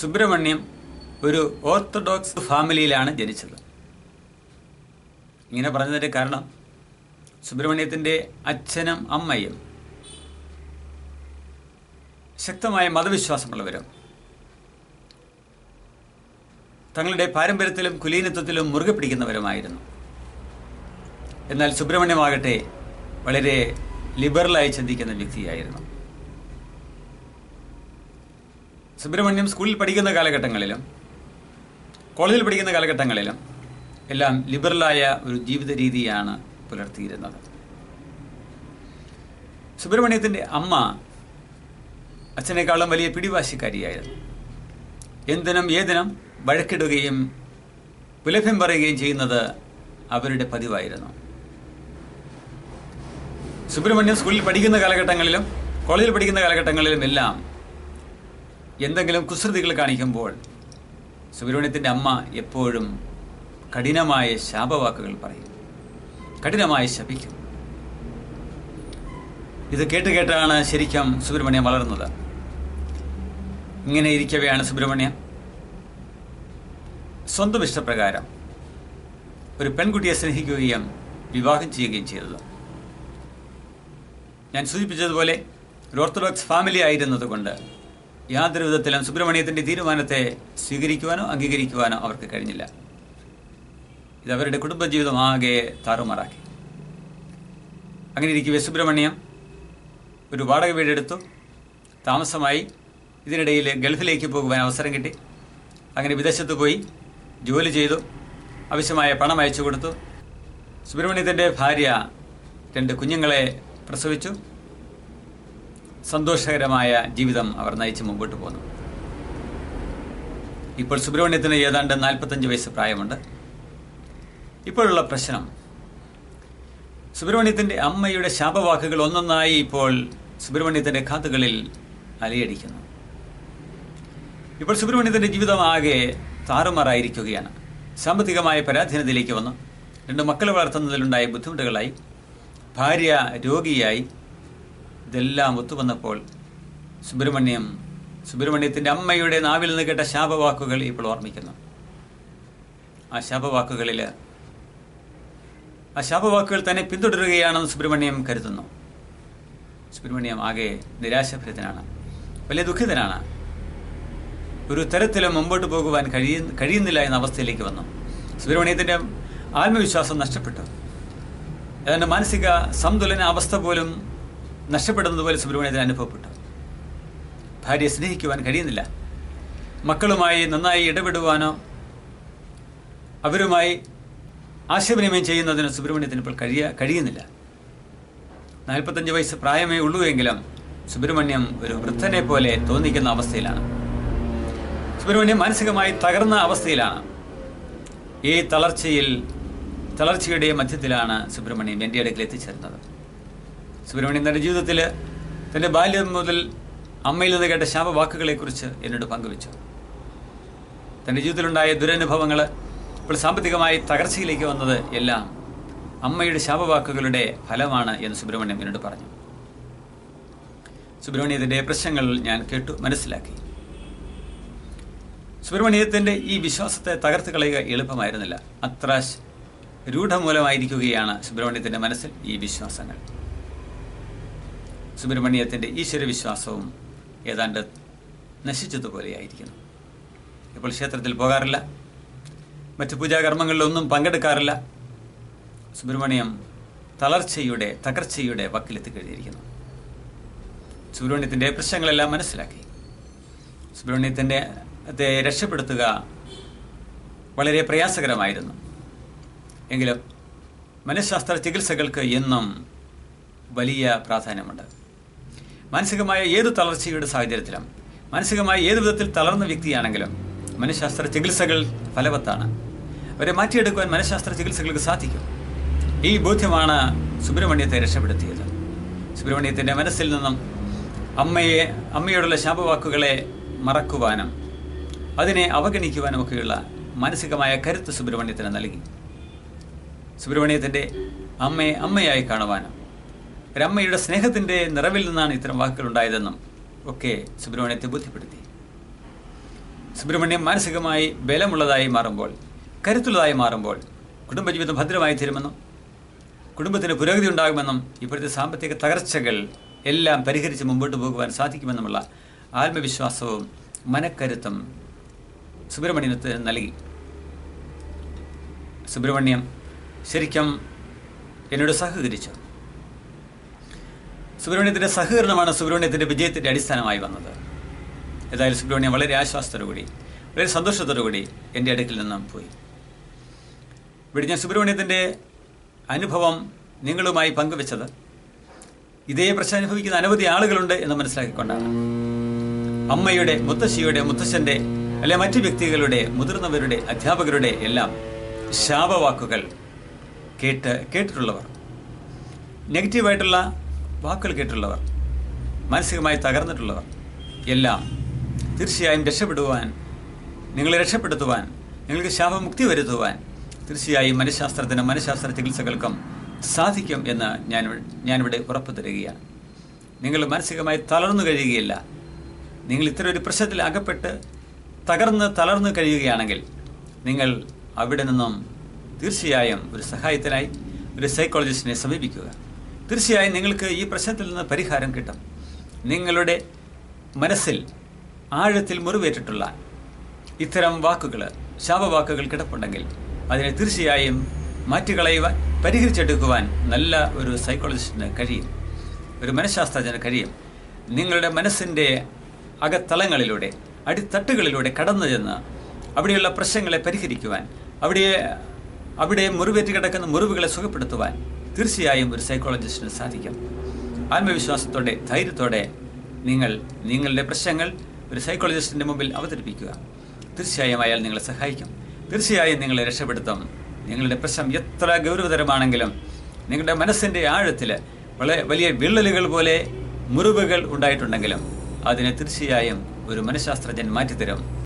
സുബ്രഹ്മണ്യം ഒരു ഓർത്തഡോക്സ് ഫാമിലിയിലാണ് ജനിച്ചത് ഇങ്ങനെ പറഞ്ഞതിൻ്റെ കാരണം സുബ്രഹ്മണ്യത്തിൻ്റെ അച്ഛനും അമ്മയും ശക്തമായ മതവിശ്വാസമുള്ളവരും തങ്ങളുടെ പാരമ്പര്യത്തിലും കുലീനത്വത്തിലും മുറുകെ പിടിക്കുന്നവരുമായിരുന്നു എന്നാൽ സുബ്രഹ്മണ്യമാകട്ടെ വളരെ ലിബറലായി ചിന്തിക്കുന്ന വ്യക്തിയായിരുന്നു സുബ്രഹ്മണ്യം സ്കൂളിൽ പഠിക്കുന്ന കാലഘട്ടങ്ങളിലും കോളേജിൽ പഠിക്കുന്ന കാലഘട്ടങ്ങളിലും എല്ലാം ലിബറലായ ഒരു ജീവിത രീതിയാണ് പുലർത്തിയിരുന്നത് സുബ്രഹ്മണ്യത്തിൻ്റെ അമ്മ അച്ഛനേക്കാളും വലിയ പിടിവാശിക്കാരിയായിരുന്നു എന്തിനും ഏതിനും വഴക്കിടുകയും വിലഭ്യം പറയുകയും ചെയ്യുന്നത് അവരുടെ പതിവായിരുന്നു സുബ്രഹ്മണ്യം സ്കൂളിൽ പഠിക്കുന്ന കാലഘട്ടങ്ങളിലും കോളേജിൽ പഠിക്കുന്ന കാലഘട്ടങ്ങളിലും എല്ലാം എന്തെങ്കിലും കുസൃതികൾ കാണിക്കുമ്പോൾ സുബ്രഹ്മണ്യത്തിൻ്റെ അമ്മ എപ്പോഴും കഠിനമായ ശാപവാക്കുകൾ പറയും കഠിനമായി ശപിക്കും ഇത് കേട്ട് കേട്ടാണ് ശരിക്കും സുബ്രഹ്മണ്യം വളർന്നത് ഇങ്ങനെ ഇരിക്കവെയാണ് സുബ്രഹ്മണ്യം സ്വന്തം ഇഷ്ടപ്രകാരം ഒരു പെൺകുട്ടിയെ സ്നേഹിക്കുകയും വിവാഹം ചെയ്യുകയും ചെയ്തത് ഞാൻ സൂചിപ്പിച്ചതുപോലെ ഒരു ഓർത്തഡോക്സ് ഫാമിലി ആയിരുന്നതുകൊണ്ട് യാതൊരു വിധത്തിലും സുബ്രഹ്മണ്യത്തിൻ്റെ തീരുമാനത്തെ സ്വീകരിക്കുവാനോ അംഗീകരിക്കുവാനോ അവർക്ക് കഴിഞ്ഞില്ല ഇത് അവരുടെ കുടുംബജീവിതം ആകെ താറുമാറാക്കി അങ്ങനെ ഇരിക്കവേ സുബ്രഹ്മണ്യം ഒരു വാടക വീടെടുത്തു താമസമായി ഇതിനിടയിൽ ഗൾഫിലേക്ക് പോകുവാൻ അവസരം കിട്ടി അങ്ങനെ വിദേശത്ത് പോയി ജോലി ചെയ്തു ആവശ്യമായ പണം അയച്ചു കൊടുത്തു സുബ്രഹ്മണ്യത്തിൻ്റെ ഭാര്യ രണ്ട് കുഞ്ഞുങ്ങളെ പ്രസവിച്ചു സന്തോഷകരമായ ജീവിതം അവർ നയിച്ച് മുമ്പോട്ട് പോന്നു ഇപ്പോൾ സുബ്രഹ്മണ്യത്തിന് ഏതാണ്ട് നാൽപ്പത്തഞ്ച് വയസ്സ് പ്രായമുണ്ട് ഇപ്പോഴുള്ള പ്രശ്നം സുബ്രഹ്മണ്യത്തിൻ്റെ അമ്മയുടെ ശാപവാക്കുകൾ ഒന്നൊന്നായി ഇപ്പോൾ സുബ്രഹ്മണ്യത്തിൻ്റെ കാതുകളിൽ അലയടിക്കുന്നു ഇപ്പോൾ സുബ്രഹ്മണ്യത്തിൻ്റെ ജീവിതം ആകെ താറുമാറായിരിക്കുകയാണ് സാമ്പത്തികമായ പരാധീനതയിലേക്ക് വന്നു രണ്ട് മക്കളെ വളർത്തുന്നതിലുണ്ടായ ബുദ്ധിമുട്ടുകളായി ഭാര്യ രോഗിയായി ഇതെല്ലാം ഒത്തുവന്നപ്പോൾ സുബ്രഹ്മണ്യം സുബ്രഹ്മണ്യത്തിൻ്റെ അമ്മയുടെ നാവിൽ നിന്ന് കേട്ട ശാപവാക്കുകൾ ഇപ്പോൾ ഓർമ്മിക്കുന്നു ആ ശാപവാക്കുകളിൽ ആ ശാപവാക്കുകൾ തന്നെ പിന്തുടരുകയാണെന്ന് സുബ്രഹ്മണ്യം കരുതുന്നു സുബ്രഹ്മണ്യം ആകെ നിരാശഭരിതനാണ് വലിയ ദുഃഖിതനാണ് ഒരു തരത്തിലും മുമ്പോട്ട് പോകുവാൻ കഴിയ കഴിയുന്നില്ല എന്ന അവസ്ഥയിലേക്ക് വന്നു സുബ്രഹ്മണ്യത്തിൻ്റെ ആത്മവിശ്വാസം നഷ്ടപ്പെട്ടു ഏതാണ്ട് മാനസിക സന്തുലന അവസ്ഥ പോലും നഷ്ടപ്പെടുന്നത് പോലെ സുബ്രഹ്മണ്യത്തിന് അനുഭവപ്പെട്ടു ഭാര്യയെ സ്നേഹിക്കുവാൻ കഴിയുന്നില്ല മക്കളുമായി നന്നായി ഇടപെടുവാനോ അവരുമായി ആശയവിനിമയം ചെയ്യുന്നതിന് സുബ്രഹ്മണ്യത്തിന് ഇപ്പോൾ കഴിയ കഴിയുന്നില്ല നാൽപ്പത്തഞ്ച് വയസ്സ് പ്രായമേ ഉള്ളൂ എങ്കിലും സുബ്രഹ്മണ്യം ഒരു വൃദ്ധനെ പോലെ തോന്നിക്കുന്ന അവസ്ഥയിലാണ് സുബ്രഹ്മണ്യം മാനസികമായി തകർന്ന അവസ്ഥയിലാണ് ഈ തളർച്ചയിൽ തളർച്ചയുടെ മധ്യത്തിലാണ് സുബ്രഹ്മണ്യം എൻ്റെ അടുക്കൽ എത്തിച്ചേർന്നത് സുബ്രഹ്മണ്യം തൻ്റെ ജീവിതത്തിൽ തൻ്റെ ബാല്യം മുതൽ അമ്മയിൽ നിന്ന് കേട്ട ശാപവാക്കുകളെക്കുറിച്ച് എന്നോട് പങ്കുവച്ചു തൻ്റെ ജീവിതത്തിലുണ്ടായ ദുരനുഭവങ്ങൾ ഇപ്പോൾ സാമ്പത്തികമായി തകർച്ചയിലേക്ക് വന്നത് എല്ലാം അമ്മയുടെ ശാപവാക്കുകളുടെ ഫലമാണ് എന്ന് സുബ്രഹ്മണ്യം എന്നോട് പറഞ്ഞു സുബ്രഹ്മണ്യത്തിൻ്റെ പ്രശ്നങ്ങൾ ഞാൻ കേട്ടു മനസ്സിലാക്കി സുബ്രഹ്മണ്യത്തിൻ്റെ ഈ വിശ്വാസത്തെ തകർത്ത് കളയുക എളുപ്പമായിരുന്നില്ല അത്ര രൂഢമൂലമായിരിക്കുകയാണ് സുബ്രഹ്മണ്യത്തിൻ്റെ മനസ്സിൽ ഈ വിശ്വാസങ്ങൾ സുബ്രഹ്മണ്യത്തിൻ്റെ ഈശ്വരവിശ്വാസവും ഏതാണ്ട് നശിച്ചതുപോലെയായിരിക്കുന്നു ഇപ്പോൾ ക്ഷേത്രത്തിൽ പോകാറില്ല മറ്റു പൂജാകർമ്മങ്ങളിലൊന്നും പങ്കെടുക്കാറില്ല സുബ്രഹ്മണ്യം തളർച്ചയുടെ തകർച്ചയുടെ വക്കിലെത്തി കഴിഞ്ഞിരിക്കുന്നു സുബ്രഹ്മണ്യത്തിൻ്റെ പ്രശ്നങ്ങളെല്ലാം മനസ്സിലാക്കി സുബ്രഹ്മണ്യത്തിൻ്റെ ത്തെ രക്ഷപ്പെടുത്തുക വളരെ പ്രയാസകരമായിരുന്നു എങ്കിലും മനഃശാസ്ത്ര ചികിത്സകൾക്ക് എന്നും വലിയ പ്രാധാന്യമുണ്ട് മാനസികമായ ഏതു തളർച്ചയുടെ സാഹചര്യത്തിലും മാനസികമായ ഏതു വിധത്തിൽ തളർന്ന വ്യക്തിയാണെങ്കിലും മനഃശാസ്ത്ര ചികിത്സകൾ ഫലവത്താണ് അവരെ മാറ്റിയെടുക്കുവാൻ മനഃശാസ്ത്ര ചികിത്സകൾക്ക് സാധിക്കും ഈ ബോധ്യമാണ് സുബ്രഹ്മണ്യത്തെ രക്ഷപ്പെടുത്തിയത് സുബ്രഹ്മണ്യത്തിൻ്റെ മനസ്സിൽ നിന്നും അമ്മയെ അമ്മയോടുള്ള ശാപവാക്കുകളെ മറക്കുവാനും അതിനെ അവഗണിക്കുവാനും ഒക്കെയുള്ള മാനസികമായ കരുത്ത് സുബ്രഹ്മണ്യത്തിന് നൽകി സുബ്രഹ്മണ്യത്തിൻ്റെ അമ്മയെ അമ്മയായി കാണുവാനും ഒരമ്മയുടെ സ്നേഹത്തിൻ്റെ നിറവിൽ നിന്നാണ് ഇത്തരം വാക്കുകൾ ഉണ്ടായതെന്നും ഒക്കെ സുബ്രഹ്മണ്യത്തെ ബോധ്യപ്പെടുത്തി സുബ്രഹ്മണ്യം മാനസികമായി ബലമുള്ളതായി മാറുമ്പോൾ കരുത്തുള്ളതായി മാറുമ്പോൾ കുടുംബജീവിതം ഭദ്രമായി തീരുമെന്നും കുടുംബത്തിന് പുരോഗതി ഉണ്ടാകുമെന്നും ഇപ്പോഴത്തെ സാമ്പത്തിക തകർച്ചകൾ എല്ലാം പരിഹരിച്ച് മുമ്പോട്ട് പോകുവാൻ സാധിക്കുമെന്നുമുള്ള ആത്മവിശ്വാസവും മനക്കരുത്തും സുബ്രഹ്മണ്യത്തിന് നൽകി സുബ്രഹ്മണ്യം ശരിക്കും എന്നോട് സഹകരിച്ചു സുബ്രഹ്മണ്യത്തിൻ്റെ സഹകരണമാണ് സുബ്രഹ്മണ്യത്തിൻ്റെ വിജയത്തിൻ്റെ അടിസ്ഥാനമായി വന്നത് ഏതായാലും സുബ്രഹ്മണ്യം വളരെ ആശ്വാസത്തോടുകൂടി വളരെ സന്തോഷത്തോടുകൂടി എൻ്റെ അടുക്കിൽ നിന്നും പോയി ഇവിടെ ഞാൻ സുബ്രഹ്മണ്യത്തിൻ്റെ അനുഭവം നിങ്ങളുമായി പങ്കുവെച്ചത് ഇതേ പ്രശ്നം അനുഭവിക്കുന്ന അനവധി ആളുകളുണ്ട് എന്ന് മനസ്സിലാക്കിക്കൊണ്ടാണ് അമ്മയുടെ മുത്തശ്ശിയുടെ മുത്തശ്ശൻ്റെ അല്ലെ മറ്റു വ്യക്തികളുടെ മുതിർന്നവരുടെ അധ്യാപകരുടെ എല്ലാം ശാപവാക്കുകൾ കേട്ട് കേട്ടിട്ടുള്ളവർ നെഗറ്റീവായിട്ടുള്ള വാക്കുകൾ കേട്ടിട്ടുള്ളവർ മാനസികമായി തകർന്നിട്ടുള്ളവർ എല്ലാം തീർച്ചയായും രക്ഷപ്പെടുവാൻ നിങ്ങളെ രക്ഷപ്പെടുത്തുവാൻ നിങ്ങൾക്ക് ശാപമുക്തി വരുത്തുവാൻ തീർച്ചയായും മനഃശാസ്ത്രത്തിനും മനഃശാസ്ത്ര ചികിത്സകൾക്കും സാധിക്കും എന്ന് ഞാൻ ഞാനിവിടെ ഉറപ്പു തരികയാണ് നിങ്ങൾ മാനസികമായി തളർന്നു കഴിയുകയില്ല നിങ്ങൾ ഇത്തരം ഒരു പ്രശ്നത്തിൽ അകപ്പെട്ട് തകർന്ന് തളർന്നു കഴിയുകയാണെങ്കിൽ നിങ്ങൾ അവിടെ നിന്നും തീർച്ചയായും ഒരു സഹായത്തിനായി ഒരു സൈക്കോളജിസ്റ്റിനെ സമീപിക്കുക തീർച്ചയായും നിങ്ങൾക്ക് ഈ പ്രശ്നത്തിൽ നിന്ന് പരിഹാരം കിട്ടും നിങ്ങളുടെ മനസ്സിൽ ആഴത്തിൽ മുറിവേറ്റിട്ടുള്ള ഇത്തരം വാക്കുകൾ ശാപവാക്കുകൾ കിടപ്പുണ്ടെങ്കിൽ അതിനെ തീർച്ചയായും മാറ്റിക്കളയുവാൻ പരിഹരിച്ചെടുക്കുവാൻ നല്ല ഒരു സൈക്കോളജിസ്റ്റിന് കഴിയും ഒരു മനഃശാസ്ത്രജ്ഞന് കഴിയും നിങ്ങളുടെ മനസ്സിൻ്റെ അകത്തളങ്ങളിലൂടെ അടിത്തട്ടുകളിലൂടെ കടന്നു ചെന്ന് അവിടെയുള്ള പ്രശ്നങ്ങളെ പരിഹരിക്കുവാൻ അവിടെ അവിടെ മുറിവേറ്റ് കിടക്കുന്ന മുറിവുകളെ സുഖപ്പെടുത്തുവാൻ തീർച്ചയായും ഒരു സൈക്കോളജിസ്റ്റിന് സാധിക്കും ആത്മവിശ്വാസത്തോടെ ധൈര്യത്തോടെ നിങ്ങൾ നിങ്ങളുടെ പ്രശ്നങ്ങൾ ഒരു സൈക്കോളജിസ്റ്റിൻ്റെ മുമ്പിൽ അവതരിപ്പിക്കുക തീർച്ചയായും അയാൾ നിങ്ങളെ സഹായിക്കും തീർച്ചയായും നിങ്ങളെ രക്ഷപ്പെടുത്തും നിങ്ങളുടെ പ്രശ്നം എത്ര ഗൗരവതരമാണെങ്കിലും നിങ്ങളുടെ മനസ്സിൻ്റെ ആഴത്തിൽ വളരെ വലിയ വിള്ളലുകൾ പോലെ മുറിവുകൾ ഉണ്ടായിട്ടുണ്ടെങ്കിലും അതിനെ തീർച്ചയായും ഒരു മനഃശാസ്ത്രജ്ഞൻ മാറ്റിത്തരും